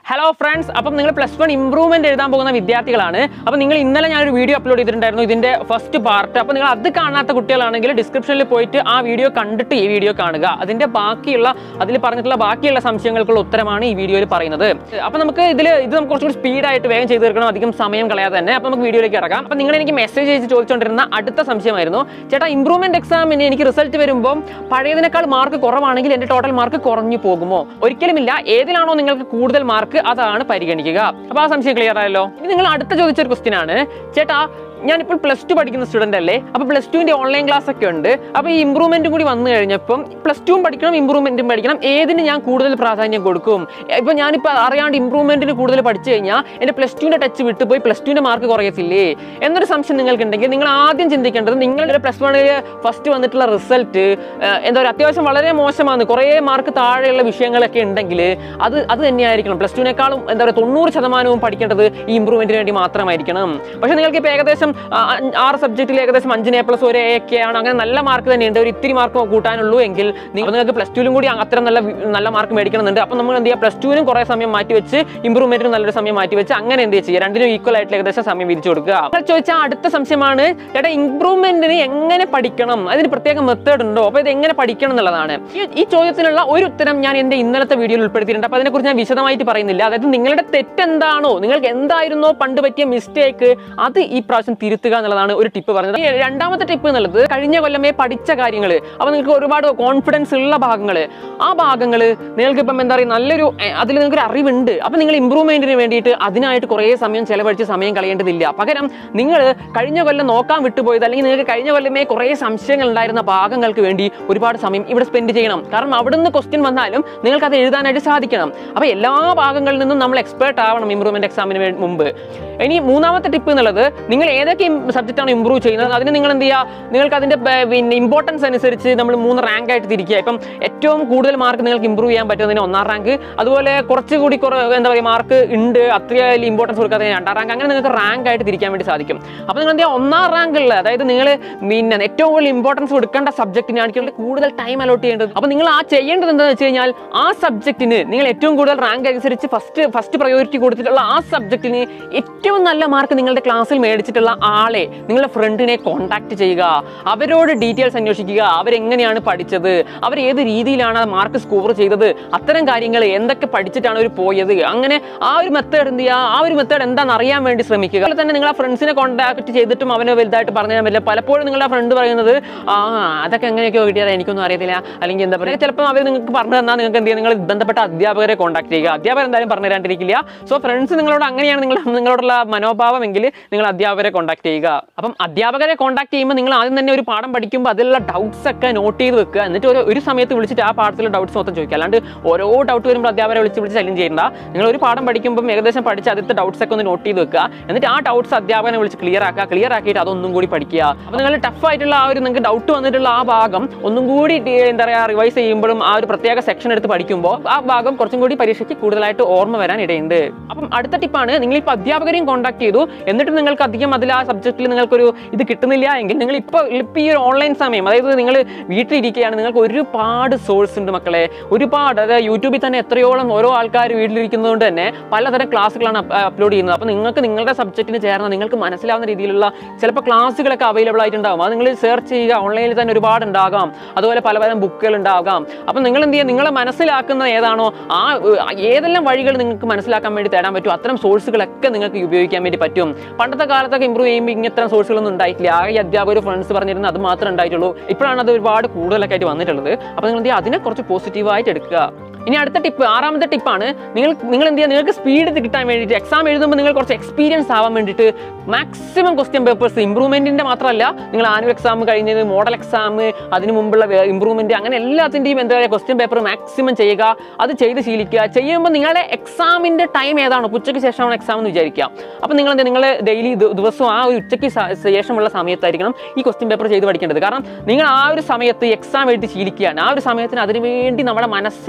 hello friends അപ്പം നിങ്ങൾ plus one improvement എഴുതാൻ പോകുന്ന വിദ്യാർത്ഥികളാണ് അപ്പം നിങ്ങൾ ഇന്നലെ ഞാനൊരു വീഡിയോ അപ്ലോഡ് ചെയ്തിട്ടുണ്ടായിരുന്നു ഇതിന്റെ ഫസ്റ്റ് പാർട്ട് അപ്പം നിങ്ങൾ അത് കാണാത്ത കുട്ടികളാണെങ്കിൽ ഡിസ്ക്രിപ്ഷനിൽ പോയിട്ട് ആ വീഡിയോ കണ്ടിട്ട് ഈ വീഡിയോ കാണുക അതിന്റെ ബാക്കിയുള്ള അതിൽ പറഞ്ഞിട്ടുള്ള ബാക്കിയുള്ള സംശയങ്ങൾക്കുള്ള ഉത്തരമാണ് ഈ വീഡിയോയിൽ പറയുന്നത് അപ്പം നമുക്ക് ഇതിൽ ഇത് നമുക്ക് കുറച്ചുകൂടി സ്പീഡായിട്ട് വേഗം ചെയ്ത് തീർക്കണം അധികം സമയം കളയാതെ തന്നെ അപ്പം നമുക്ക് വീഡിയോയിലേക്ക് ഇറക്കാം അപ്പം നിങ്ങൾ എനിക്ക് മെസ്സേജ് അയച്ച് ചോദിച്ചുകൊണ്ടിരുന്ന അടുത്ത സംശയമായിരുന്നു ചേട്ടാ ഇംപ്രൂവ്മെന്റ് എക്സാമിന് എനിക്ക് റിസൾട്ട് വരുമ്പോൾ പഴയതിനേക്കാൾ മാർക്ക് കുറവാണെങ്കിൽ എന്റെ ടോട്ടൽ മാർക്ക് കുറഞ്ഞു പോകുമോ ഒരിക്കലുമില്ല ഏതിലാണോ നിങ്ങൾക്ക് കൂടുതൽ മാർക്ക് അതാണ് പരിഗണിക്കുക അപ്പൊ ആ സംശയം ക്ലിയർ ആയല്ലോ ഇനി നിങ്ങൾ അടുത്ത ചോദിച്ചൊരു ക്വസ്റ്റ്യൻ ആണ് ചേട്ടാ ഞാനിപ്പോൾ പ്ലസ് ടു പഠിക്കുന്ന സ്റ്റുഡന്റ് അല്ലേ അപ്പൊ പ്ലസ് ടുവിന്റെ ഓൺലൈൻ ക്ലാസ് ഒക്കെ ഉണ്ട് അപ്പൊ ഈ ഇംപ്രൂവ്മെന്റ് കൂടി വന്നു കഴിഞ്ഞപ്പം പ്ലസ് ടുവും പഠിക്കണം ഇംപ്രൂവ്മെന്റും പഠിക്കണം ഏതിന് ഞാൻ കൂടുതൽ പ്രാധാന്യം കൊടുക്കും ഇപ്പൊ ഞാനിപ്പോ അറിയാണ്ട് ഇംപ്രൂവ്മെന്റിന് കൂടുതൽ പഠിച്ചു കഴിഞ്ഞാൽ എന്റെ പ്ലസ് ടുവിന്റെ ടച്ച് വിട്ടുപോയി പ്ലസ് ടുവിന്റെ മാർക്ക് കുറയത്തില്ലേ എന്നൊരു സംശയം നിങ്ങൾക്ക് ഉണ്ടെങ്കിൽ നിങ്ങൾ ആദ്യം ചിന്തിക്കേണ്ടത് നിങ്ങളുടെ പ്ലസ് വണ്ണിൽ ഫസ്റ്റ് വന്നിട്ടുള്ള റിസൾട്ട് എന്താ പറയുക അത്യാവശ്യം വളരെ മോശമാണ് കുറേ മാർക്ക് താഴെയുള്ള വിഷയങ്ങളൊക്കെ ഉണ്ടെങ്കിൽ അത് അത് തന്നെയായിരിക്കണം പ്ലസ് ടുവിനേക്കാളും എന്താ പറയുക തൊണ്ണൂറ് ശതമാനവും പഠിക്കേണ്ടത് ഈ ഇംപ്രൂവ്മെന്റിന് വേണ്ടി മാത്രമായിരിക്കണം പക്ഷെ നിങ്ങൾക്ക് ഇപ്പോൾ ഏകദേശം ആ, അഞ്ച്- ആറ് സബ്ജക്റ്റിൽ ഏകദേശം അഞ്ചിന് എ പ്ലസ് ഒരു എ ഒക്കെയാണ് അങ്ങനെ നല്ല മാർക്ക് തന്നെയുണ്ട് ഒരു ഇത്തിരി മാർക്ക് കൂട്ടാനുള്ളൂ എങ്കിൽ നിങ്ങൾ നിങ്ങൾക്ക് പ്ലസ് ടുവിലും കൂടി അത്ര നല്ല വി- നല്ല മാർക്ക് മേടിക്കണമെന്നുണ്ട് അപ്പം നമ്മൾ എന്ത് ചെയ്യുക പ്ലസ് ടുവിനും കുറേ സമയം മാറ്റി വെച്ച് ഇംപ്രൂവ്മെന്റിനും നല്ലൊരു സമയം മാറ്റി വെച്ച് അങ്ങനെ എന്ത് ചെയ്യുക രണ്ടിനും ഈക്വൽ ആയിട്ട് ഏകദേശം സമയം വിരിച്ചു കൊടുക്കുക നിങ്ങൾ ചോദിച്ച അടുത്ത സംശയമാണ് ചേട്ടാ ഇംപ്രൂവ്മെന്റിന് എങ്ങനെ പഠിക്കണം അതിന് പ്രത്യേക മെത്തേഡ് ഉണ്ടോ അപ്പോൾ ഇത് എങ്ങനെ പഠിക്കണം എന്നുള്ളതാണ് ഈ- ഈ ചോദ്യത്തിനുള്ള ഒരു ഉത്തരം ഞാൻ എന്റെ ഇന്നലത്തെ വീഡിയോയിൽ ഉൾപ്പെടുത്തിയിട്ടുണ്ട് അപ്പോൾ അതിനെക്കുറിച്ച് ഞാൻ വിശദമായിട്ട് പറയുന്നില്ല അതായത് നിങ്ങളുടെ തെറ്റെന്താണോ നിങ്ങൾക്ക് എന്തായിരുന്നോ പണ്ട് പറ്റിയ മിസ്റ്റേക്ക് അത് ഈ പ്രാവശ്യം തിരുത്തുക എന്നുള്ളതാണ് ഒരു ടിപ്പ് പറഞ്ഞത് ഈ രണ്ടാമത്തെ ടിപ്പ് എന്നുള്ളത് കഴിഞ്ഞ കൊല്ലമേ പഠിച്ച കാര്യങ്ങൾ അപ്പോൾ നിങ്ങൾക്ക് ഒരുപാട് കോൺഫിഡൻസ് ഉള്ള ഭാഗങ്ങൾ ആ ഭാഗങ്ങൾ നിങ്ങൾക്ക് ഇപ്പം എന്താ പറയുക നല്ലൊരു അതിൽ നിങ്ങൾക്ക് ഒരു അറിവുണ്ട് അപ്പം നിങ്ങൾ ഇമ്പ്രൂവ്മെന്റിന് വേണ്ടിയിട്ട് അതിനായിട്ട് കുറേ സമയം ചെലവഴിച്ച് സമയം കളയേണ്ടതില്ല പകരം നിങ്ങൾ കഴിഞ്ഞ കൊല്ലം നോക്കാൻ വിട്ടുപോയത് അല്ലെങ്കിൽ നിങ്ങൾക്ക് കഴിഞ്ഞ കൊല്ലമേ കുറേ സംശയങ്ങൾ ഉണ്ടായിരുന്ന ഭാഗങ്ങൾക്ക് വേണ്ടി ഒരുപാട് സമയം ഇവിടെ സ്പെൻഡ് ചെയ്യണം കാരണം അവിടുന്ന് ക്വസ്റ്റ്യൻ വന്നാലും നിങ്ങൾക്ക് അത് എഴുതാനായിട്ട് സാധിക്കണം അപ്പോൾ എല്ലാ ഭാഗങ്ങളിൽ നിന്നും നമ്മൾ എക്സ്പേർട്ട് ആവണം ഇമ്പ്രൂവ്മെന്റ് എക്സാമിന് വേ- മുമ്പ് ഇനി മൂന്നാമത്തെ ടിപ്പ് എന്നുള്ളത് നിങ്ങൾ ഏതൊക്കെ സബ്ജക്റ്റ് ആണ് ഇമ്പ്രൂവ് ചെയ്യുന്നത് അതിന് നിങ്ങൾ എന്ത് ചെയ്യുക നിങ്ങൾക്ക് അതിന്റെ ബ- പിന്നെ ഇമ്പോർട്ടൻസ് അനുസരിച്ച് നമ്മൾ മൂന്ന് റാങ്ക് ആയിട്ട് തിരിക്കുക ഇപ്പം ഏറ്റവും കൂടുതൽ മാർക്ക് നിങ്ങൾക്ക് ഇമ്പ്രൂവ് ചെയ്യാൻ പറ്റുന്നതിന് ഒന്നാം റാങ്ക് അതുപോലെ കുറച്ചുകൂടി കുറേ എന്താ പറയുക മാർക്ക് ഉണ്ട് അത്ര ഇമ്പോർട്ടൻസ് കൊടുക്കാതെ രണ്ടാം റാങ്ക് അങ്ങനെ നിങ്ങൾക്ക് റാങ്ക് ആയിട്ട് തിരിക്കാൻ വേണ്ടി സാധിക്കും അപ്പോൾ നിങ്ങൾ എന്ത് ചെയ്യുക ഒന്നാം റാങ്കുള്ള അതായത് നിങ്ങൾ പിന്നെ ഏറ്റവും കൂടുതൽ ഇമ്പോർട്ടൻസ് കൊടുക്കേണ്ട സബ്ജക്റ്റിനാണ് കൂടുതൽ ടൈം അലോട്ട് ചെയ്യേണ്ടത് അപ്പോൾ നിങ്ങൾ ആ ചെയ്യേണ്ടത് എന്താണെന്ന് വെച്ച് കഴിഞ്ഞാൽ ആ സബ്ജക്റ്റിന് നിങ്ങൾ ഏറ്റവും കൂടുതൽ റാങ്ക് അനുസരിച്ച് ഫസ്റ്റ് ഫസ്റ്റ് പ്രയോറിറ്റി കൊടുത്തിട്ടുള്ള ആ സബ്ജക്റ്റിന് ഏറ്റവും നല്ല മാർക്ക് നിങ്ങളുടെ ക്ലാസ്സിൽ മേടിച്ചിട്ടുള്ള ആളെ നിങ്ങളുടെ ഫ്രണ്ടിനെ കോൺടാക്ട് ചെയ്യുക അവരോട് ഡീറ്റെയിൽസ് അന്വേഷിക്കുക അവരെങ്ങനെയാണ് പഠിച്ചത് അവർ ഏത് രീതിയിലാണ് മാർക്ക് സ്കോർ ചെയ്തത് അത്തരം കാര്യങ്ങൾ എന്തൊക്കെ പഠിച്ചിട്ടാണ് അവർ പോയത് അങ്ങനെ ആ ഒരു മെത്തേഡ് എന്ത് ചെയ്യുക ആ ഒരു മെത്തേഡ് എന്താണെന്ന് അറിയാൻ വേണ്ടി ശ്രമിക്കുക അതുപോലെ തന്നെ നിങ്ങൾ ആ ഫ്രണ്ട്സിനെ കോൺടാക്ട് ചെയ്തിട്ടും അവനെ വലുതായിട്ട് പറഞ്ഞു തരാൻ പറ്റില്ല പലപ്പോഴും നിങ്ങളുടെ ഫ്രണ്ട് പറയുന്നത് ആ അതൊക്കെ എങ്ങനെയൊക്കെയോ കിട്ടിയത് എനിക്കൊന്നും അറിയത്തില്ല അല്ലെങ്കിൽ എന്താ പറയുക ചിലപ്പോൾ അവർ നിങ്ങൾക്ക് പറഞ്ഞു തന്നാൽ നിങ്ങൾക്ക് എന്ത് ചെയ്യുക നിങ്ങൾ ബന്ധപ്പെട്ട അധ്യാപകരെ കോൺടാക്ട് ചെയ്യുക അധ്യാപകർ എന്തായാലും പറഞ്ഞു തരാണ്ടിരിക്കില്ല സോ ഫ്രണ്ട്സ് നിങ്ങളോട് അങ്ങനെയാണ് നിങ്ങൾ നിങ്ങളോടുള്ള മനോഭാവമെങ്കിൽ നിങ്ങൾ അധ്യാപകരെ കോൺടാക്ട് ചെയ്യുക അപ്പം അധ്യാപകരെ കോൺടാക്ട് ചെയ്യുമ്പോൾ നിങ്ങൾ ആദ്യം തന്നെ ഒരു പാഠം പഠിക്കുമ്പോൾ അതിലുള്ള ഡൗട്ട്സ് ഒക്കെ നോട്ട് ചെയ്ത് വെക്കുക എന്നിട്ട് ഒരു ഒരു സമയത്ത് വിളിച്ചിട്ട് ആ പാഠത്തിലെ ഡൗട്ട്സ് മൊത്തം ചോദിക്കുക അല്ലാണ്ട് ഓരോ ഡൗട്ട് വരുമ്പോൾ അധ്യാപകരെ വിളിച്ച് വിളിച്ച് ശല്യം ചെയ്യേണ്ട നിങ്ങൾ ഒരു പാഠം പഠിക്കുമ്പോൾ ഏകദേശം പഠിച്ച് അതിലത്തെ ഡൗട്ട്സ് ഒക്കെ ഒന്ന് നോട്ട് ചെയ്ത് വെക്കുക എന്നിട്ട് ആ ഡൗട്ട്സ് അധ്യാപകനെ വിളിച്ച് ക്ലിയർ ആക്കുക ക്ലിയർ ആക്കിയിട്ട് അതൊന്നും കൂടി പഠിക്കുക അപ്പോൾ നിങ്ങൾ ടഫ് ആയിട്ടുള്ള ആ ഒരു നിങ്ങൾക്ക് ഡൗട്ട് വന്നിട്ടുള്ള ആ ഭാഗം ഒന്നും കൂടി ടി- എന്താ പറയുക റിവൈസ് ചെയ്യുമ്പോഴും ആ ഒരു പ്രത്യേക സെക്ഷൻ എടുത്ത് പഠിക്കുമ്പോൾ ആ ഭാഗം കുറച്ചും കൂടി പരീക്ഷയ്ക്ക് കൂടുതലായിട്ട് ഓർമ്മ വരാൻ ഇടയുണ്ട് അപ്പം അടുത്ത ടിപ്പാണ് നിങ്ങൾ ഇപ്പോൾ അധ്യാപകരെയും കോൺടാക്ട് ചെയ്തു എന്നിട്ട് നിങ്ങൾക്ക് അധികം അതിൽ ആ സബ്ജക്റ്റിൽ നിങ്ങൾക്കൊരു ഇത് കിട്ടുന്നില്ല എങ്കിൽ നിങ്ങൾ ഇപ്പോൾ ഇപ്പോൾ ഈ ഒരു ഓൺലൈൻ സമയം അതായത് നിങ്ങൾ വീട്ടിലിരിക്കുകയാണ് നിങ്ങൾക്ക് ഒരുപാട് സോഴ്സ് ഉണ്ട് മക്കളെ ഒരുപാട് അതായത് യൂട്യൂബിൽ തന്നെ എത്രയോളം ഓരോ ആൾക്കാർ വീട്ടിലിരിക്കുന്നതുകൊണ്ട് തന്നെ പലതരം ക്ലാസ്സുകളാണ് അപ്ലോഡ് ചെയ്യുന്നത് അപ്പോൾ നിങ്ങൾക്ക് നിങ്ങളുടെ സബ്ജക്റ്റിന് ചേർന്ന നിങ്ങൾക്ക് മനസ്സിലാവുന്ന രീതിയിലുള്ള ചിലപ്പോൾ ക്ലാസ്സുകളൊക്കെ അവൈലബിൾ ആയിട്ടുണ്ടാകും അത് നിങ്ങൾ സെർച്ച് ചെയ്യുക ഓൺലൈനിൽ തന്നെ ഒരുപാട് ഉണ്ടാകാം അതുപോലെ പലതരം ബുക്കുകൾ ഉണ്ടാകാം അപ്പം നിങ്ങൾ എന്ത് ചെയ്യുക നിങ്ങളെ മനസ്സിലാക്കുന്ന ഏതാണോ ആ ഏഹ്, ഏതെല്ലാം വഴികൾ നിങ്ങൾക്ക് മനസ്സിലാക്കാൻ വേണ്ടി തേടാൻ പറ്റും അത്തരം സോഴ്സുകളൊക്കെ നിങ്ങൾക്ക് ഉപയോഗിക്കാൻ വേണ്ടി പറ്റും പണ്ടത്തെ കാലത്തൊക്കെ ഇമ്പ്രൂവ് ചെയ്യുമ്പോൾ ഇങ്ങനത്തെ സോഴ്സുകളൊന്നും ഉണ്ടായിട്ടില്ല ആകെ ഈ അധ്യാപകർ ഫ്രണ്ട്സ് പറഞ്ഞിരുന്നത് അത് മാത്രമേ ഉണ്ടായിട്ടുള്ളൂ ഇപ്പോഴാണ് അത് ഒരുപാട് കൂടുതലൊക്കെ ആയിട്ട് വന്നിട്ടുള്ളത് അപ്പോൾ നിങ്ങൾ എന്ത് ചെയ്യുക അതിനെ കുറച്ച് പോസിറ്റീവായിട്ട് എടുക്കുക ഇനി അടുത്ത ടിപ്പ് ആറാമത്തെ ടിപ്പാണ് നിങ്ങൾ നിങ്ങൾ എന്ത് ചെയ്യുക നിങ്ങൾക്ക് സ്പീഡ് കിട്ടാൻ വേണ്ടിയിട്ട് എക്സാം എഴുതുമ്പോൾ നിങ്ങൾ കുറച്ച് എക്സ്പീരിയൻസ് ആവാൻ വേണ്ടിയിട്ട് മാക്സിമം ക്വസ്റ്റ്യൻ പേപ്പേഴ്സ് ഇമ്പ്രൂവ്മെന്റിന്റെ മാത്രമല്ല നിങ്ങൾ ആനുവൽ എക്സാം കഴിഞ്ഞത് മോഡൽ എക്സാം അതിന് മുമ്പുള്ള ഇമ്പ്രൂവ്മെന്റ് അങ്ങനെ എല്ലാത്തിൻ്റെയും എന്താ പറയുക ക്വസ്റ്റ്യൻ പേപ്പർ മാക്സിമം ചെയ്യുക അത് ചെയ്ത് ശീലിക്കുക ചെയ്യുമ്പോൾ നിങ്ങളുടെ എക്സാമിന്റെ ടൈം ഏതാണോ ഉച്ചയ്ക്ക് ശേഷമാണ് എക്സാം എന്ന് വിചാരിക്കുക അപ്പോൾ നിങ്ങൾ എന്താ നിങ്ങൾ ഡെയിലി ദിവസവും ആ ഒരു ഉച്ചയ്ക്ക് സ- ശേഷമുള്ള സമയത്തായിരിക്കണം ഈ ക്വസ്റ്റ്യൻ പേപ്പർ ചെയ്ത് പഠിക്കേണ്ടത് കാരണം നിങ്ങൾ ആ ഒരു സമയത്ത് എക്സാം എഴുതി ശീലിക്കുകയാണ് ആ ഒരു സമയത്തിന് അതിനുവേണ്ടി നമ്മുടെ മനസ്സിനെ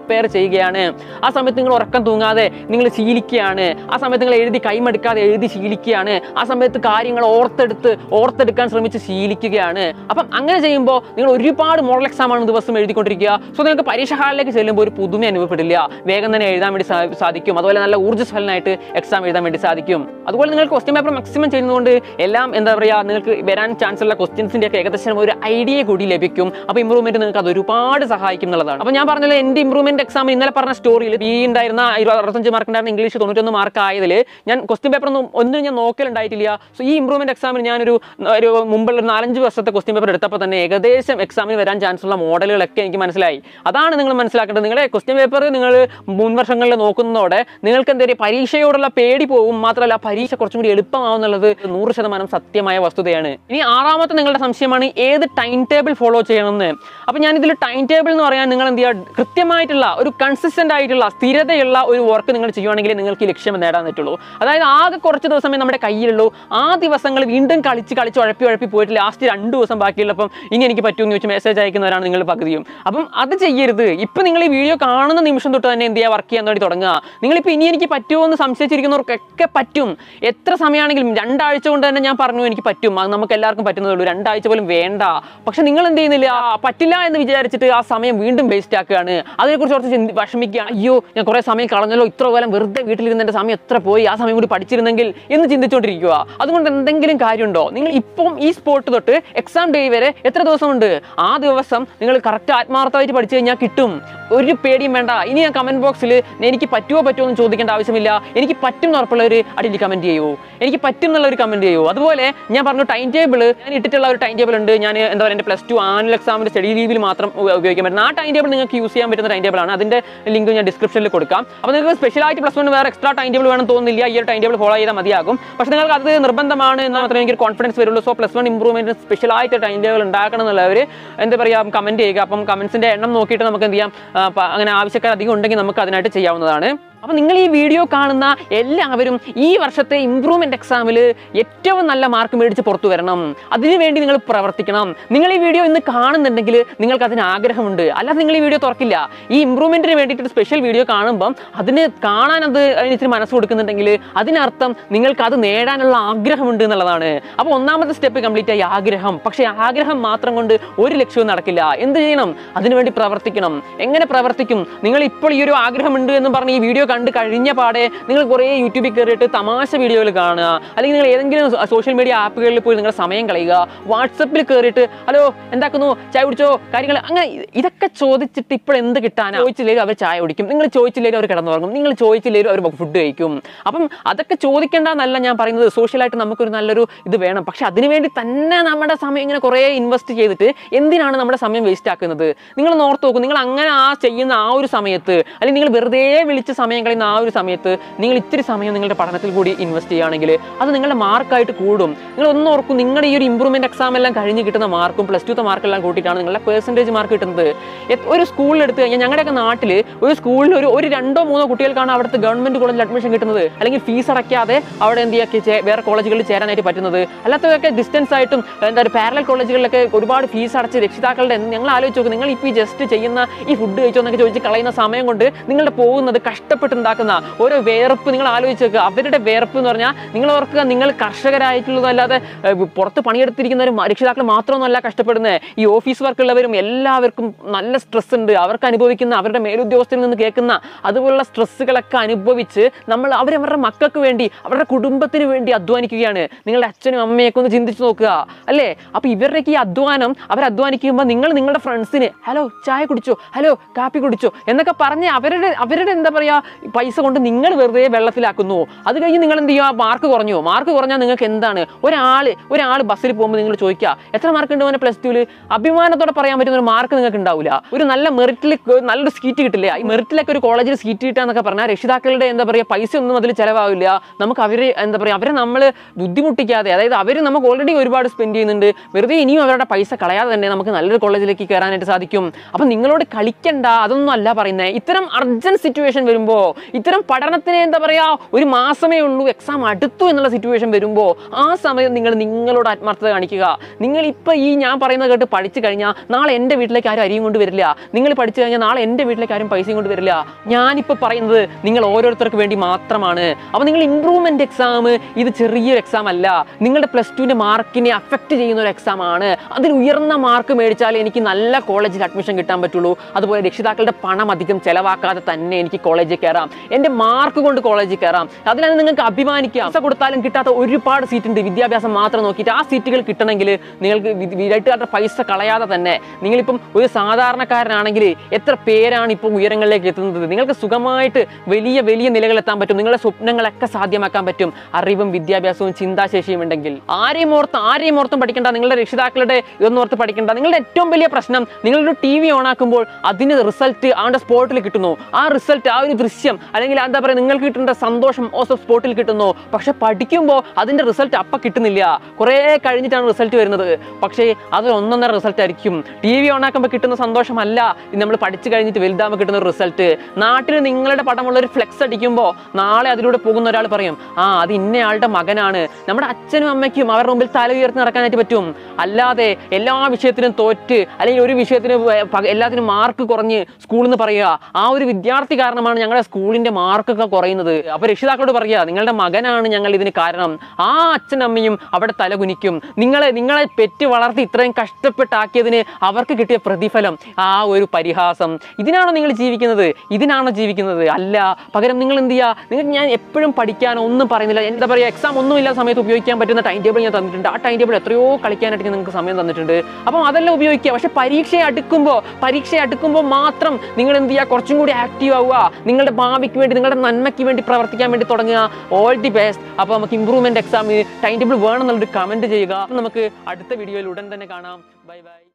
പ്രിപ്പയർ ചെയ്യുകയാണ് ആ സമയത്ത് നിങ്ങൾ ഉറക്കം തൂങ്ങാതെ നിങ്ങൾ ശീലിക്കുകയാണ് ആ സമയത്ത് നിങ്ങൾ എഴുതി കൈമടുക്കാതെ എഴുതി ശീലിക്കുകയാണ് ആ സമയത്ത് കാര്യങ്ങൾ ഓർത്തെടുത്ത് ഓർത്തെടുക്കാൻ ശ്രമിച്ച് ശീലിക്കുകയാണ് അപ്പം അങ്ങനെ ചെയ്യുമ്പോൾ നിങ്ങൾ ഒരുപാട് മോഡൽ എക്സാം ആണ് ദിവസം എഴുതിക്കൊണ്ടിരിക്കുക സോ നിങ്ങൾക്ക് പരീക്ഷ ഹാളിലേക്ക് ചെല്ലുമ്പോൾ ഒരു പുതുമ അനുഭവപ്പെടില്ല വേഗം തന്നെ എഴുതാൻ വേണ്ടി സാ- സാധിക്കും അതുപോലെ നല്ല ഊർജ്ജസ്വലനായിട്ട് എക്സാം എഴുതാൻ വേണ്ടി സാധിക്കും അതുപോലെ നിങ്ങൾ ക്വസ്റ്റ്യൻ പേപ്പർ മാക്സിമം ചെയ്യുന്നതുകൊണ്ട് എല്ലാം എന്താ പറയുക നിങ്ങൾക്ക് വരാൻ ചാൻസ് ഉള്ള ക്വസ്റ്റ്യൻസിന്റെ ഒക്കെ ഏകദേശം ഒരു ഐഡിയ കൂടി ലഭിക്കും അപ്പോൾ ഇമ്പ്രൂവ്മെന്റ് നിങ്ങൾക്ക് അത് ഒരുപാട് സഹായിക്കും എന്നുള്ളതാണ് അപ്പോൾ ഞാൻ പറഞ്ഞല്ലോ എൻ്റെ ഇമ്പ്രൂവ്മെന്റ് എക്സാം ഇന്നലെ പറഞ്ഞ സ്റ്റോറിയിൽ ഈ ഉണ്ടായിരുന്ന ഇരുപത് അറുപത്തഞ്ച് മാർക്ക് ഉണ്ടായിരുന്ന ഇംഗ്ലീഷ് തൊണ്ണൂറ്റൊന്ന് മാർക്ക് ആയതിൽ ഞാൻ ക്വസ്റ്റ്യൻ പേപ്പർ ഒന്നും ഒന്നും ഞാൻ നോക്കലുണ്ടായിട്ടില്ല സോ ഈ ഇമ്പ്രൂവ്മെന്റ് എക്സാമിന് ഞാനൊരു ഒരു മുമ്പുള്ള ഒരു നാലഞ്ച് വർഷത്തെ ക്വസ്റ്റ്യൻ പേപ്പർ എടുത്തപ്പോൾ തന്നെ ഏകദേശം എക്സാമിന് വരാൻ ചാൻസ് ഉള്ള മോഡലുകളൊക്കെ എനിക്ക് മനസ്സിലായി അതാണ് നിങ്ങൾ മനസ്സിലാക്കേണ്ടത് നിങ്ങളെ ക്വസ്റ്റ്യൻ പേപ്പർ നിങ്ങൾ മുൻ വർഷങ്ങളിൽ നോക്കുന്നതോടെ നിങ്ങൾക്ക് എന്താ പറയുക പരീക്ഷയോടുള്ള പേടി പോകും മാത്രമല്ല പരീക്ഷ കുറച്ചും കൂടി എളുപ്പമാവുന്നുള്ളത് നൂറ് ശതമാനം സത്യമായ വസ്തുതയാണ് ഇനി ആറാമത്തെ നിങ്ങളുടെ സംശയമാണ് ഏത് ടൈം ടേബിൾ ഫോളോ ചെയ്യണമെന്ന് അപ്പോൾ ഞാൻ ഇതിൽ ടൈം ടേബിൾ എന്ന് പറയാൻ നിങ്ങൾ എന്ത് ചെയ്യുക കൃത്യമായിട്ടുള്ള ഒരു കൺസിസ്റ്റന്റ് ആയിട്ടുള്ള സ്ഥിരതയുള്ള ഒരു വർക്ക് നിങ്ങൾ ചെയ്യുവാണെങ്കിൽ നിങ്ങൾക്ക് ഈ ലക്ഷ്യം നേടാൻ പറ്റുള്ളൂ അതായത് ആകെ കുറച്ച് ദിവസമേ നമ്മുടെ കയ്യിലുള്ളൂ ആ ദിവസങ്ങൾ വീണ്ടും കളിച്ച് കളിച്ച് ഉഴപ്പി ഉഴപ്പി പോയിട്ട് ലാസ്റ്റ് രണ്ട് ദിവസം ബാക്കിയുള്ളപ്പം ഇനി എനിക്ക് പറ്റുമെന്ന് ചോദിച്ച് മെസ്സേജ് അയക്കുന്നവരാണ് നിങ്ങൾ പകുതിയും അപ്പം അത് ചെയ്യരുത് ഇപ്പം നിങ്ങൾ ഈ വീഡിയോ കാണുന്ന നിമിഷം തൊട്ട് തന്നെ എന്ത് ചെയ്യുക വർക്ക് ചെയ്യാൻ വേണ്ടി തുടങ്ങുക നിങ്ങളിപ്പോൾ ഇനി എനിക്ക് പറ്റുമോ എന്ന് സംശയിച്ചിരിക്കുന്നവർക്കൊക്കെ പറ്റും എത്ര സമയമാണെങ്കിലും രണ്ടാഴ്ച കൊണ്ട് തന്നെ ഞാൻ പറഞ്ഞു എനിക്ക് പറ്റും അത് നമുക്ക് എല്ലാവർക്കും പറ്റുന്നതുള്ളൂ രണ്ടാഴ്ച പോലും വേണ്ട പക്ഷെ നിങ്ങൾ എന്ത് ചെയ്യുന്നില്ല ആ, പറ്റില്ല എന്ന് വിചാരിച്ചിട്ട് ആ സമയം വീണ്ടും വേസ്റ്റ് ആക്കുകയാണ് അതിനെക്കുറിച്ച് കുറച്ച് ചിന്തി- വിഷമിക്കുക അയ്യോ ഞാൻ കുറേ സമയം കളഞ്ഞല്ലോ ഇത്ര കാലം വെറുതെ വീട്ടിലിരുന്ന് എൻ്റെ സമയം എത്ര പോയി ആ സമയം കൂടി പഠിച്ചിരുന്നെങ്കിൽ എന്ന് ചിന്തിച്ചുകൊണ്ടിരിക്കുക അതുകൊണ്ട് എന്തെങ്കിലും കാര്യമുണ്ടോ നിങ്ങൾ ഇപ്പം ഈ സ്പോട്ട് തൊട്ട് എക്സാം ഡേ വരെ എത്ര ദിവസമുണ്ട് ആ ദിവസം നിങ്ങൾ കറക്റ്റ് ആത്മാർത്ഥമായിട്ട് പഠിച്ചു കഴിഞ്ഞാൽ കിട്ടും ഒരു പേടിയും വേണ്ട ഇനി ഞാൻ കമന്റ് ബോക്സിൽ എനിക്ക് പറ്റുമോ പറ്റുമോ എന്ന് ചോദിക്കേണ്ട ആവശ്യമില്ല എനിക്ക് പറ്റും എന്ന് ഉറപ്പുള്ള ഒരു അടിയിൽ കമന്റ് ചെയ്യൂ എനിക്ക് പറ്റും എന്നുള്ള ഒരു കമന്റ് ചെയ്യൂ അതുപോലെ ഞാൻ പറഞ്ഞു ടൈം ടേബിൾ ഞാൻ ഇട്ടിട്ടുള്ള ഒരു ടൈം ടേബിൾ ഉണ്ട് ഞാൻ എന്താ പറയുക എൻ്റെ പ്ലസ് ടു ആനുവൽ എക്സാമിൻ്റെ സ്റ്റഡി ലീവിൽ മാത്രം ഉപ- ഉപയോഗിക്കാൻ പറ്റുന്ന ആ ടൈം ടേബിൾ നിങ്ങൾക്ക് യൂസ് ചെയ്യാൻ പറ്റുന്ന ടൈം ടേബിൾ ആണ് അതിന്റെ ലിങ്ക് ഞാൻ ഡിസ്ക്രിപ്ഷനിൽ കൊടുക്കാം അപ്പോൾ നിങ്ങൾക്ക് സ്പെഷ്യലായിട്ട് പ്ലസ് വൺ വേറെ എക്സ്ട്രാ ടൈം ടേബിൾ വേണം തോന്നുന്നില്ല ഈ ഒരു ടൈം ടേബിൾ ഫോളോ ചെയ്താൽ മതിയാകും പക്ഷേ നിങ്ങൾക്ക് അത് നിർബന്ധമാണ് എന്ന് മാത്രമേ എനിക്ക് കോൺഫിഡൻസ് വരുള്ളൂ സോ പ്ലസ് വൺ ഇമ്പ്രൂവ്മെന്റ് സ്പെഷ്യലായിട്ട് ടൈം ടേബിൾ ഉണ്ടാക്കണം എന്നുള്ളവർ എന്താ പറയുക കമന്റ് ചെയ്യുക അപ്പം കമന്റ്സിന്റെ എണ്ണം നോക്കിയിട്ട് നമുക്ക് എന്ത് ചെയ്യാം ആ, പ- അങ്ങനെ ആവശ്യക്കാർ അധികം ഉണ്ടെങ്കിൽ നമുക്ക് അതിനായിട്ട് ചെയ്യാവുന്നതാണ് അപ്പം നിങ്ങൾ ഈ വീഡിയോ കാണുന്ന എല്ലാവരും ഈ വർഷത്തെ ഇമ്പ്രൂവ്മെന്റ് എക്സാമിൽ ഏറ്റവും നല്ല മാർക്ക് മേടിച്ച് പുറത്തു വരണം അതിനുവേണ്ടി നിങ്ങൾ പ്രവർത്തിക്കണം നിങ്ങൾ ഈ വീഡിയോ ഇന്ന് കാണുന്നുണ്ടെങ്കിൽ നിങ്ങൾക്ക് അതിന് ആഗ്രഹമുണ്ട് അല്ലാതെ നിങ്ങൾ ഈ വീഡിയോ തുറക്കില്ല ഈ ഇമ്പ്രൂവ്മെന്റിന് വേണ്ടിയിട്ട് സ്പെഷ്യൽ വീഡിയോ കാണുമ്പം അതിന് കാണാൻ അത് അതിന് ഇത്തിരി മനസ്സ് കൊടുക്കുന്നുണ്ടെങ്കിൽ അതിനർത്ഥം നിങ്ങൾക്ക് അത് നേടാനുള്ള ആഗ്രഹമുണ്ട് എന്നുള്ളതാണ് അപ്പോൾ ഒന്നാമത്തെ സ്റ്റെപ്പ് കംപ്ലീറ്റ് ആയി ആഗ്രഹം പക്ഷേ ആഗ്രഹം മാത്രം കൊണ്ട് ഒരു ലക്ഷ്യവും നടക്കില്ല എന്ത് ചെയ്യണം അതിനുവേണ്ടി പ്രവർത്തിക്കണം എങ്ങനെ പ്രവർത്തിക്കും നിങ്ങൾ ഇപ്പോൾ ഈ ഒരു ആഗ്രഹമുണ്ട് എന്ന് പറഞ്ഞ് ഈ വീഡിയോ കണ്ട് കഴിഞ്ഞ പാടെ നിങ്ങൾ കുറേ യൂട്യൂബിൽ കയറിയിട്ട് തമാശ വീഡിയോകൾ കാണുക അല്ലെങ്കിൽ നിങ്ങൾ ഏതെങ്കിലും സോഷ്യൽ മീഡിയ ആപ്പുകളിൽ പോയി നിങ്ങളുടെ സമയം കളയുക വാട്സപ്പിൽ കയറിയിട്ട് ഹലോ എന്താക്കുന്നു ചായ കുടിച്ചോ കാര്യങ്ങൾ അങ്ങനെ ഇ- ഇതൊക്കെ ചോദിച്ചിട്ട് ഇപ്പോൾ എന്ത് കിട്ടാനാ ചോദിച്ചില്ലെങ്കിൽ അവർ ചായ കുടിക്കും നിങ്ങൾ ചോദിച്ചില്ലെങ്കിൽ അവർ കിടന്നുറങ്ങും നിങ്ങൾ ചോദിച്ചില്ലെങ്കിൽ അവർ ഫുഡ് കഴിക്കും അപ്പം അതൊക്കെ ചോദിക്കേണ്ടെന്നല്ല ഞാൻ പറയുന്നത് സോഷ്യലായിട്ട് നമുക്കൊരു നല്ലൊരു ഇത് വേണം പക്ഷെ അതിനുവേണ്ടി തന്നെ നമ്മുടെ സമയം ഇങ്ങനെ കുറേ ഇൻവെസ്റ്റ് ചെയ്തിട്ട് എന്തിനാണ് നമ്മുടെ സമയം വേസ്റ്റ് ആക്കുന്നത് നിങ്ങൾ ഓർത്ത് നോക്കും നിങ്ങൾ അങ്ങനെ ആ ചെയ്യുന്ന ആ ഒരു സമയത്ത് അല്ലെങ്കിൽ നിങ്ങൾ വെറുതെ വിളിച്ച് സമയം കളയുന്ന ആ ഒരു സമയത്ത് നിങ്ങൾ ഇത്തിരി സമയം നിങ്ങളുടെ പഠനത്തിൽ കൂടി ഇൻവെസ്റ്റ് ചെയ്യുകയാണെങ്കിൽ അത് നിങ്ങളുടെ മാർക്കായിട്ട് കൂടും നിങ്ങൾ ഒന്ന് ഓർക്കും നിങ്ങളുടെ ഈ ഒരു ഇമ്പ്രൂവ്മെന്റ് എക്സാം എല്ലാം കഴിഞ്ഞ് കിട്ടുന്ന മാർക്കും പ്ലസ് ടുത്തെ മാർക്കെല്ലാം കൂട്ടിയിട്ടാണ് നിങ്ങളുടെ പേഴ്സൻറ്റേജ് മാർക്ക് കിട്ടുന്നത് എത്- ഒരു സ്കൂളിൽ എടുത്തു കഴിഞ്ഞാൽ ഞങ്ങളുടെയൊക്കെ നാട്ടിൽ ഒരു സ്കൂളിൽ ഒരു ഒരു രണ്ടോ മൂന്നോ കുട്ടികൾക്കാണ് അവിടുത്തെ ഗവൺമെന്റ് കോളേജിൽ അഡ്മിഷൻ കിട്ടുന്നത് അല്ലെങ്കിൽ ഫീസ് അടയ്ക്കാതെ അവിടെ എന്ത് ചെയ്യാ വേറെ കോളേജുകളിൽ ചേരാനായിട്ട് പറ്റുന്നത് അല്ലാത്തതൊക്കെ ഡിസ്റ്റൻസ് ആയിട്ടും എന്താ പറയുക പാരലൽ കോളേജുകളിലൊക്കെ ഒരുപാട് ഫീസ് അടച്ച് രക്ഷിതാക്കളുടെ എന്ത് ഞങ്ങൾ ആലോചിച്ച് നോക്കും നിങ്ങൾ ഇപ്പോൾ ഈ ജസ്റ്റ് ചെയ്യുന്ന ഈ ഫുഡ് കഴിച്ചോ എന്നൊക്കെ ചോദിച്ച് കളയുന്ന സമയം കൊണ്ട് നിങ്ങളുടെ പോകുന്നത് കഷ്ടപ്പെട്ടുണ്ടാക്കുന്ന ഓരോ വേർപ്പ് നിങ്ങൾ ആലോചിച്ച് നോക്കുക അവരുടെ വേർപ്പ് എന്ന് പറഞ്ഞാൽ നിങ്ങൾ ഓർക്കുക നിങ്ങൾ കർഷകരായിട്ടുള്ളതല്ലാതെ ഏഹ്, പുറത്ത് പണിയെടുത്തിരിക്കുന്നവരും രക്ഷിതാക്കൾ മാത്രമൊന്നുമല്ല കഷ്ടപ്പെടുന്നത് ഈ ഓഫീസ് വർക്കുള്ളവരും എല്ലാവർക്കും നല്ല സ്ട്രെസ് ഉണ്ട് അവർക്ക് അനുഭവിക്കുന്ന അവരുടെ മേലുദ്യോഗസ്ഥരിൽ നിന്ന് കേൾക്കുന്ന അതുപോലുള്ള സ്ട്രെസ്സുകളൊക്കെ അനുഭവിച്ച് നമ്മൾ അവരവരുടെ മക്കൾക്ക് വേണ്ടി അവരുടെ കുടുംബത്തിന് വേണ്ടി അധ്വാനിക്കുകയാണ് നിങ്ങളുടെ അച്ഛനും അമ്മയൊക്കെ ഒന്ന് ചിന്തിച്ച് നോക്കുക അല്ലേ അപ്പൊ ഇവരുടെയൊക്കെ ഈ അധ്വാനം അവർ അധ്വാനിക്കുമ്പോൾ നിങ്ങൾ നിങ്ങളുടെ ഫ്രണ്ട്സിന് ഹലോ ചായ കുടിച്ചോ ഹലോ കാപ്പി കുടിച്ചോ എന്നൊക്കെ പറഞ്ഞ് അവരുടെ അവരുടെ എന്താ പറയാ പൈസ കൊണ്ട് നിങ്ങൾ വെറുതെ വെള്ളത്തിലാക്കുന്നു അത് കഴിഞ്ഞ് നിങ്ങൾ എന്ത് ചെയ്യുക മാർക്ക് കുറഞ്ഞു മാർക്ക് കുറഞ്ഞാൽ നിങ്ങൾക്ക് എന്താണ് ഒരാൾ ഒരാൾ ബസ്സിൽ പോകുമ്പോൾ നിങ്ങൾ ചോദിക്കുക എത്ര മാർക്ക് ഉണ്ട് മോനെ പ്ലസ് ടുവിൽ അഭിമാനത്തോടെ പറയാൻ പറ്റുന്ന ഒരു മാർക്ക് നിങ്ങൾക്ക് ഉണ്ടാവില്ല ഒരു നല്ല മെറിറ്റിൽ നല്ലൊരു സീറ്റ് കിട്ടില്ല ഈ മെറിറ്റിലൊക്കെ ഒരു കോളേജിൽ സീറ്റ് കിട്ടുക എന്നൊക്കെ പറഞ്ഞാൽ രക്ഷിതാക്കളുടെ എന്താ പറയുക പൈസ ഒന്നും അതിൽ ചിലവാവില്ല നമുക്ക് അവരെ എന്താ പറയുക അവരെ നമ്മൾ ബുദ്ധിമുട്ടിക്കാതെ അതായത് അവർ നമുക്ക് ഓൾറെഡി ഒരുപാട് സ്പെൻഡ് ചെയ്യുന്നുണ്ട് വെറുതെ ഇനിയും അവരുടെ പൈസ കളയാതെ തന്നെ നമുക്ക് നല്ലൊരു കോളേജിലേക്ക് കയറാനായിട്ട് സാധിക്കും അപ്പം നിങ്ങളോട് കളിക്കണ്ട അതൊന്നും അല്ല പറയുന്നത് ഇത്തരം അർജന്റ് സിറ്റുവേഷൻ വരുമ്പോൾ വരുമ്പോൾ ഇത്തരം പഠനത്തിന് എന്താ പറയാ ഒരു മാസമേ ഉള്ളൂ എക്സാം അടുത്തു എന്നുള്ള സിറ്റുവേഷൻ വരുമ്പോൾ ആ സമയം നിങ്ങൾ നിങ്ങളോട് ആത്മാർത്ഥത കാണിക്കുക നിങ്ങൾ ഇപ്പൊ ഈ ഞാൻ പറയുന്നത് കേട്ട് പഠിച്ചു കഴിഞ്ഞാൽ നാളെ എൻ്റെ വീട്ടിലേക്ക് ആരും അരിയും കൊണ്ട് വരില്ല നിങ്ങൾ പഠിച്ചു കഴിഞ്ഞാൽ നാളെ എൻ്റെ വീട്ടിലേക്ക് ആരും പൈസയും കൊണ്ട് വരില്ല ഞാനിപ്പോൾ പറയുന്നത് നിങ്ങൾ ഓരോരുത്തർക്ക് വേണ്ടി മാത്രമാണ് അപ്പോൾ നിങ്ങൾ ഇംപ്രൂവ്മെന്റ് എക്സാം ഇത് ചെറിയൊരു എക്സാം അല്ല നിങ്ങളുടെ പ്ലസ് ടുവിന്റെ മാർക്കിനെ അഫക്റ്റ് ചെയ്യുന്ന ഒരു എക്സാം ആണ് അതിൽ ഉയർന്ന മാർക്ക് മേടിച്ചാൽ എനിക്ക് നല്ല കോളേജിൽ അഡ്മിഷൻ കിട്ടാൻ പറ്റുള്ളൂ അതുപോലെ രക്ഷിതാക്കളുടെ പണം അധികം ചെലവാക്കാതെ തന്നെ എനിക്ക് കോളേജിൽ കയറാം എൻ്റെ മാർക്ക് കൊണ്ട് കോളേജിൽ കയറാം അതിലാണ് നിങ്ങൾക്ക് അഭിമാനിക്കാം പൈസ കൊടുത്താലും കിട്ടാത്ത ഒരുപാട് സീറ്റ് ഉണ്ട് വിദ്യാഭ്യാസം മാത്രം നോക്കിയിട്ട് ആ സീറ്റുകൾ കിട്ടണമെങ്കിൽ നിങ്ങൾക്ക് വി- വീട്ടുകാരുടെ പൈസ കളയാതെ തന്നെ നിങ്ങളിപ്പം ഒരു സാധാരണക്കാരനാണെങ്കിൽ എത്ര പേരാണ് ഇപ്പോൾ ഉയരങ്ങളിലേക്ക് എത്തുന്നത് നിങ്ങൾക്ക് സുഖമായിട്ട് വലിയ വലിയ നിലകൾ എത്താൻ പറ്റും നിങ്ങളുടെ സ്വപ്നങ്ങളൊക്കെ സാധ്യമാക്കാൻ പറ്റും അറിവും വിദ്യാഭ്യാസവും ചിന്താശേഷിയും ഉണ്ടെങ്കിൽ ആരെയും ഓർത്ത് ആരെയും ഓർത്തും പഠിക്കേണ്ട നിങ്ങളുടെ രക്ഷിതാക്കളുടെ ഇതൊന്നും ഓർത്ത് പഠിക്കേണ്ട നിങ്ങളുടെ ഏറ്റവും വലിയ പ്രശ്നം നിങ്ങളൊരു ടി വി ഓണാക്കുമ്പോൾ അതിന് റിസൾട്ട് ആണ്ട് സ്പോട്ടിൽ കിട്ടുന്നു ആ റിസൾട്ട് ആ ഒരു ദൃശ്യം അല്ലെങ്കിൽ എന്താ പറയുക നിങ്ങൾക്ക് കിട്ടേണ്ട സന്തോഷം ഓസോ സ്പോട്ടിൽ കിട്ടുന്നു പക്ഷെ പഠിക്കുമ്പോൾ അതിന്റെ റിസൾട്ട് അപ്പം കിട്ടുന്നില്ല കുറേ കഴിഞ്ഞിട്ടാണ് റിസൾട്ട് വരുന്നത് പക്ഷേ അത് ഒന്നൊന്നര റിസൾട്ട് ആയിരിക്കും ടി വി ഓണാക്കുമ്പോൾ കിട്ടുന്ന സന്തോഷമല്ല നമ്മൾ പഠിച്ചു കഴിഞ്ഞിട്ട് വലുതാകുമ്പോൾ കിട്ടുന്ന റിസൾട്ട് നാട്ടിൽ നിങ്ങളുടെ പടമുള്ള ഒരു ഫ്ലെക്സ് അടിക്കുമ്പോൾ നാളെ അതിലൂടെ പോകുന്ന ഒരാൾ പറയും ആ അത് ഇന്നയാളുടെ മകനാണ് നമ്മുടെ അച്ഛനും അമ്മയ്ക്കും അവരുടെ മുമ്പിൽ തല ഉയർത്തി നടക്കാനായിട്ട് പറ്റും അല്ലാതെ എല്ലാ വിഷയത്തിനും തോറ്റ് അല്ലെങ്കിൽ ഒരു വിഷയത്തിന് വ- പക- എല്ലാത്തിനും മാർക്ക് കുറഞ്ഞ് സ്കൂളിൽ നിന്ന് പറയുക ആ ഒരു വിദ്യാർത്ഥി കാരണമാണ് ഞങ്ങളുടെ സ്കൂളിന്റെ മാർക്കൊക്കെ കുറയുന്നത് അപ്പൊ രക്ഷിതാക്കളോട് പറയുക നിങ്ങളുടെ മകനാണ് ഞങ്ങൾ ഇതിന് കാരണം ആ അച്ഛനും അമ്മയും അവിടെ തലകുനിക്കും നിങ്ങളെ നിങ്ങളെ പെറ്റ് വളർത്തി ഇത്രയും കഷ്ടപ്പെട്ടാക്കിയതിന് അവർക്ക് കിട്ടിയ പ്രതിഫലം ആ ഒരു പരിഹാസം ഇതിനാണോ നിങ്ങൾ ജീവിക്കുന്നത് ഇതിനാണോ ജീവിക്കുന്നത് അല്ല പകരം നിങ്ങൾ എന്ത് ചെയ്യുക നിങ്ങൾക്ക് ഞാൻ എപ്പോഴും പഠിക്കാനോ ഒന്നും പറയുന്നില്ല എന്താ പറയുക എക്സാം ഒന്നും ഇല്ലാത്ത സമയത്ത് ഉപയോഗിക്കാൻ പറ്റുന്ന ടൈം ടേബിൾ ഞാൻ തന്നിട്ടുണ്ട് ആ ടൈം ടേബിൾ എത്രയോ കളിക്കാനായിട്ട് ഞാൻ നിങ്ങൾക്ക് സമയം തന്നിട്ടുണ്ട് അപ്പം അതെല്ലാം ഉപയോഗിക്കുക പക്ഷെ പരീക്ഷയെ അടുക്കുമ്പോൾ പരീക്ഷയെ അടുക്കുമ്പോൾ മാത്രം നിങ്ങൾ എന്ത് ചെയ്യുക കുറച്ചും കൂടി ആക്റ്റീവ് ആവുക നിങ്ങളുടെ ഭാവിക്ക് വേണ്ടി നിങ്ങളുടെ നന്മയ്ക്ക് വേണ്ടി പ്രവർത്തിക്കാൻ വേണ്ടി തുടങ്ങുക ഓൾ ദി ബെസ്റ്റ് അപ്പോൾ നമുക്ക് ഇമ്പ്രൂവ്മെന്റ് എക്സാമിന് ടൈം ടേബിൾ വേണം എന്നുള്ളൊരു കമന്റ് ചെയ്യുക അപ്പം നമുക്ക് അടുത്ത വീഡിയോയിൽ ഉടൻ തന്നെ കാണാം ബൈ ബൈ